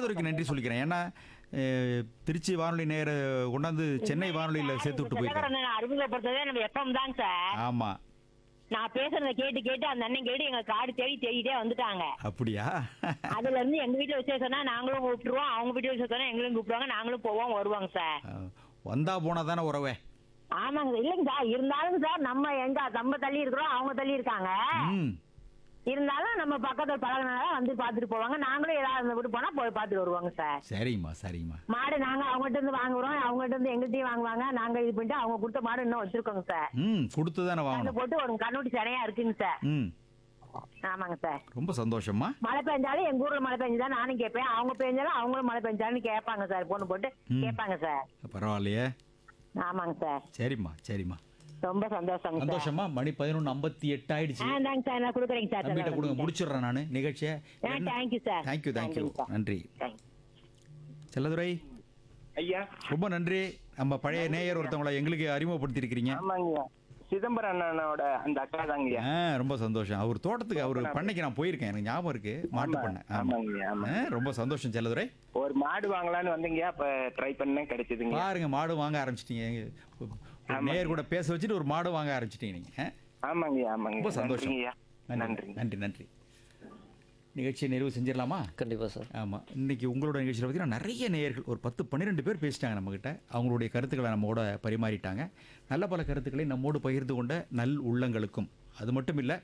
செல்லதுரைக்கு நன்றி சொல்லிக்கிறேன் ஏன்னா அஹ், திருச்சி வானொலி நேர கொண்டாந்து சென்னை வானொலியில் சேர்த்து விட்டு போயிருக்கேன் செல்லவரனை அறிமுகப்படுத்ததே நம்ம எஃப்எம் தாங்க சார் ஆமாம் நான் பேசுறத கேட்டு கேட்டு அந்த அண்ணன் கேட்டு எங்க காடு தேடி தேடிட்டே வந்துட்டாங்க அப்படியா அதுல இருந்து எங்க வீட்டுல விசேஷம்னா நாங்களும் கூப்பிட்டுருவோம் அவங்க வீட்டுல விசேஷம்னா எங்களும் கூப்பிடுவாங்க நாங்களும் போவோம் வருவாங்க சார் அஹ், வந்தா போனா தானே உறவே ஆமாங்க சார் இல்லைங்க சார் இருந்தாலும் சார் நம்ம எங்க நம்ம தள்ளி இருக்கிறோம் அவங்க தள்ளி இருக்காங்க ம் இருந்தாலும் நம்ம பக்கத்துல பழகினால வந்து பாத்துட்டு போவாங்க நாங்களும் ஏதாவது இருந்த வீட்டு போனா போய் பாத்துட்டு வருவாங்க சார் சரிம்மா சரிம்மா மாடு நாங்க அவங்ககிட்ட இருந்து வாங்குறோம் அவங்ககிட்ட இருந்து எங்கள்கிட்டயும் வாங்குவாங்க நாங்க இது பண்ணிட்டு அவங்க கொடுத்த மாடு இன்னும் வச்சிருக்கோங்க சார் ம் கொடுத்து தானே அதை வாங்கணும் போட்டு ஒரு கண்ணுட்டி சடையா இருக்குங்க சார் ம் ஆமாங்க சார் ரொம்ப சந்தோஷம்மா மழை பெஞ்சாலும் எங்க ஊர்ல மழை பெஞ்சதா நானும் கேட்பேன் அவங்க பெஞ்சாலும் அவங்களும் மழை பெஞ்சாலும் கேட்பாங்க சார் பொண்ணு போட்டு ம். கேட்பாங்க சார் பரவாயில்லையே ஆமாங்க சார் சரிம்மா சரிம்மா ரொம்ப சந்தோஷங்க சார் சந்தோஷமா மணி பதினொன்று ஐம்பத்தி எட்டு ஆயிடுச்சு ஆ தாங்க சார் நான் கொடுக்குறேங்க சார் தம்பிகிட்ட கொடுங்க முடிச்சிடுறேன் நான் நிகழ்ச்சியை ஆ thank you sir thank you thank you sir நன்றி தேங்க்யூ செல்லதுரை ஐயா ரொம்ப நன்றி நம்ம பழைய நேயர் ஒருத்தவங்கள எங்களுக்கு அறிமுகப்படுத்தியிருக்கிறீங்க ஆமாங்கய்யா சிதம்பரம் அண்ணனோட அந்த அக்கா தாங்கய்யா ஆ ரொம்ப சந்தோஷம் அவர் தோட்டத்துக்கு அவர் பண்ணைக்கு நான் போயிருக்கேன் எனக்கு ஞாபகம் இருக்கு மாட்டு பண்ணை ஆமா ஆமாங்கய்யா ஆமா ஆ, ரொம்ப சந்தோஷம் செல்லதுரை ஒரு மாடு வாங்கலாம்னு வந்தீங்கய்யா அப்ப ட்ரை பண்ணேன் கிடைச்சதுங்க பாருங்க மாடு வாங்க ஆரம்பிச்சிட்டீங்க ஒரு நேயர் கூட பேச வச்சுட்டு ஒரு மாடு வாங்க ஆரம்பிச்சிட்டீங்க நீங்க ஆ? ஆமாங்கய்யா ஆமாங்க ரொம்ப சந்தோஷம் நன்றிங்கய்யா நன்றி நன்றி நன்றி நன்றி நிகழ்ச்சியை நிறைவு செஞ்சிடலாமா கண்டிப்பா சார் ஆமாம் இன்னைக்கு உங்களோட நிகழ்ச்சியில் பார்த்தீங்கன்னா நிறைய நேயர்கள் ஒரு பத்து பன்னிரெண்டு பேர் பேசிட்டாங்க நம்மக்கிட்ட அவங்களுடைய கருத்துக்களை நம்மோட பரிமாறிட்டாங்க நல்ல பல கருத்துக்களை நம்மோடு பகிர்ந்து கொண்ட நல் உள்ளங்களுக்கும் அது மட்டும் இல்லை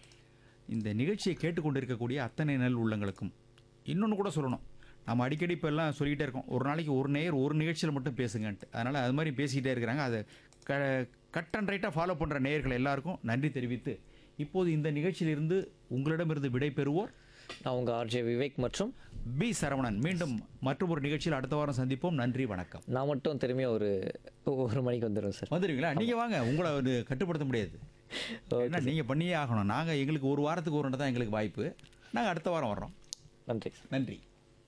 இந்த நிகழ்ச்சியை கேட்டுக்கொண்டு இருக்கக்கூடிய அத்தனை நல் உள்ளங்களுக்கும் இன்னொன்று கூட சொல்லணும் நம்ம அடிக்கடி இப்போ எல்லாம் சொல்லிக்கிட்டே இருக்கோம் ஒரு நாளைக்கு ஒரு நேயர் ஒரு நிகழ்ச்சியில் மட்டும் பேசுங்கன்ட்டு அதனால் அது மாதிரி பேசிக்கிட்டே இருக்கிறாங்க அதை க கட் அண்ட் ரைட்டாக ஃபாலோ பண்ணுற நேயர்கள் எல்லாருக்கும் நன்றி தெரிவித்து இப்போது இந்த நிகழ்ச்சியிலிருந்து உங்களிடமிருந்து விடை பெறுவோர் நான் உங்க ஆர்ஜே விவேக் மற்றும் பி சரவணன் மீண்டும் மற்றும் ஒரு நிகழ்ச்சியில் அடுத்த வாரம் சந்திப்போம் நன்றி வணக்கம் நான் மட்டும் திரும்பியும் ஒரு ஒரு மணிக்கு வந்துடுவேன் சார் வந்துடுவீங்களா நீங்க வாங்க உங்களை வந்து கட்டுப்படுத்த முடியாது ஏன்னா நீங்க பண்ணியே ஆகணும் நாங்க எங்களுக்கு ஒரு வாரத்துக்கு ஒரு தான் எங்களுக்கு வாய்ப்பு நாங்க அடுத்த வாரம் வர்றோம் நன்றி நன்றி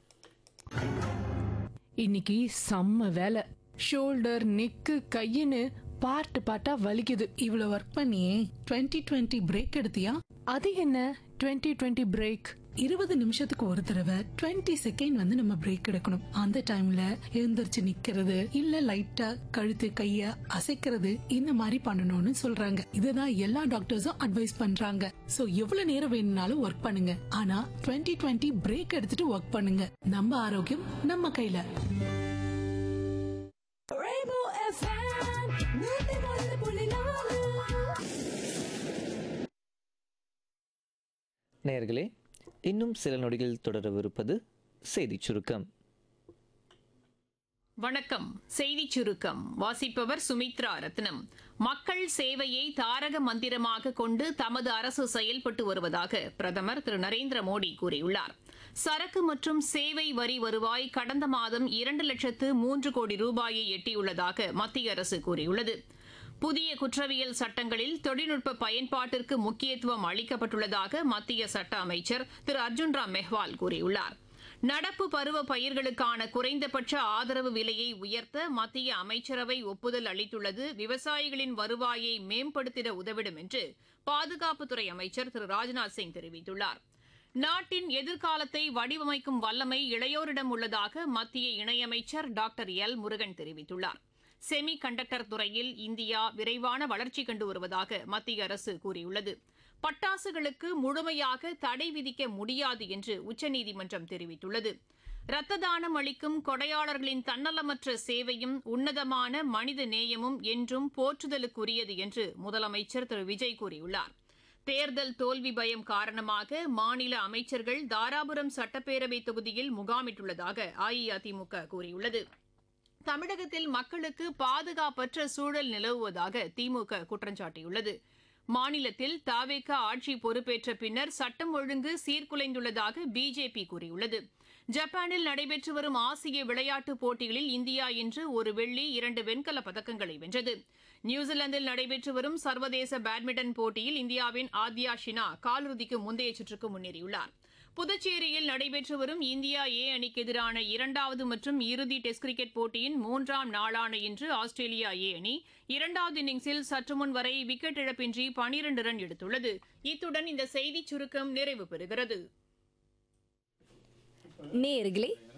இன்னைக்கு செம்ம வேலை ஷோல்டர் நெக்கு கையின்னு பார்ட் பார்ட்டா வலிக்குது இவ்வளவு ஒர்க் பண்ணியே 2020 டுவெண்ட்டி பிரேக் எடுத்தியா அது என்ன 2020 டுவெண்ட்டி பிரேக் இருபது நிமிஷத்துக்கு ஒரு தடவை 20 செகண்ட் வந்து நம்ம பிரேக் எடுக்கணும் அந்த டைம்ல எழுந்திருச்சு நிக்கிறது இல்ல லைட்டா கழுத்து கைய அசைக்கிறது இந்த மாதிரி பண்ணணும்னு சொல்றாங்க இதுதான் எல்லா டாக்டர்ஸும் அட்வைஸ் பண்றாங்க சோ எவ்வளவு நேரம் வேணும்னாலும் ஒர்க் பண்ணுங்க ஆனா 2020 டுவெண்ட்டி பிரேக் எடுத்துட்டு ஒர்க் பண்ணுங்க நம்ம ஆரோக்கியம் நம்ம கையில நேயர்களே இன்னும் சில நொடிகள் தொடரவிருப்பது செய்திச் சுருக்கம் வணக்கம் செய்திச் சுருக்கம் வாசிப்பவர் சுமித்ரா ரத்னம் மக்கள் சேவையை தாரக மந்திரமாக கொண்டு தமது அரசு செயல்பட்டு வருவதாக பிரதமர் திரு நரேந்திர மோடி கூறியுள்ளார் சரக்கு மற்றும் சேவை வரி வருவாய் கடந்த மாதம் இரண்டு லட்சத்து மூன்று கோடி ரூபாயை எட்டியுள்ளதாக மத்திய அரசு கூறியுள்ளது புதிய குற்றவியல் சட்டங்களில் தொழில்நுட்ப பயன்பாட்டிற்கு முக்கியத்துவம் அளிக்கப்பட்டுள்ளதாக மத்திய சட்ட அமைச்சர் திரு அர்ஜுன் ராம் மெஹ்வால் கூறியுள்ளார் நடப்பு பருவ பயிர்களுக்கான குறைந்தபட்ச ஆதரவு விலையை உயர்த்த மத்திய அமைச்சரவை ஒப்புதல் அளித்துள்ளது விவசாயிகளின் வருவாயை மேம்படுத்திட உதவிடும் என்று பாதுகாப்புத்துறை அமைச்சர் திரு ராஜ்நாத் சிங் தெரிவித்துள்ளார் நாட்டின் எதிர்காலத்தை வடிவமைக்கும் வல்லமை இளையோரிடம் உள்ளதாக மத்திய இணையமைச்சர் டாக்டர் எல் முருகன் தெரிவித்துள்ளார் செமி கண்டக்டர் துறையில் இந்தியா விரைவான வளர்ச்சி கண்டு வருவதாக மத்திய அரசு கூறியுள்ளது பட்டாசுகளுக்கு முழுமையாக தடை விதிக்க முடியாது என்று உச்சநீதிமன்றம் தெரிவித்துள்ளது இரத்த தானம் அளிக்கும் கொடையாளர்களின் தன்னலமற்ற சேவையும் உன்னதமான மனித நேயமும் என்றும் போற்றுதலுக்குரியது என்று முதலமைச்சர் திரு விஜய் கூறியுள்ளார் தேர்தல் தோல்வி பயம் காரணமாக மாநில அமைச்சர்கள் தாராபுரம் சட்டப்பேரவை தொகுதியில் முகாமிட்டுள்ளதாக அஇஅதிமுக கூறியுள்ளது தமிழகத்தில் மக்களுக்கு பாதுகாப்பற்ற சூழல் நிலவுவதாக திமுக குற்றம் சாட்டியுள்ளது மாநிலத்தில் தாவேக ஆட்சி பொறுப்பேற்ற பின்னர் சட்டம் ஒழுங்கு சீர்குலைந்துள்ளதாக பிஜேபி கூறியுள்ளது ஜப்பானில் நடைபெற்று வரும் ஆசிய விளையாட்டுப் போட்டிகளில் இந்தியா இன்று ஒரு வெள்ளி இரண்டு வெண்கலப் பதக்கங்களை வென்றது நியூசிலாந்தில் நடைபெற்று வரும் சர்வதேச பேட்மிண்டன் போட்டியில் இந்தியாவின் ஆத்யா ஷினா காலிறுதிக்கு முந்தைய சுற்றுக்கு முன்னேறியுள்ளார் புதுச்சேரியில் நடைபெற்று வரும் இந்தியா ஏ அணிக்கு எதிரான இரண்டாவது மற்றும் இறுதி டெஸ்ட் கிரிக்கெட் போட்டியின் மூன்றாம் நாளான இன்று ஆஸ்திரேலியா ஏ அணி இரண்டாவது இன்னிங்ஸில் சற்று முன் வரை விக்கெட் இழப்பின்றி பனிரண்டு ரன் எடுத்துள்ளது இத்துடன் இந்த செய்திச் சுருக்கம் நிறைவு பெறுகிறது நேயர்களே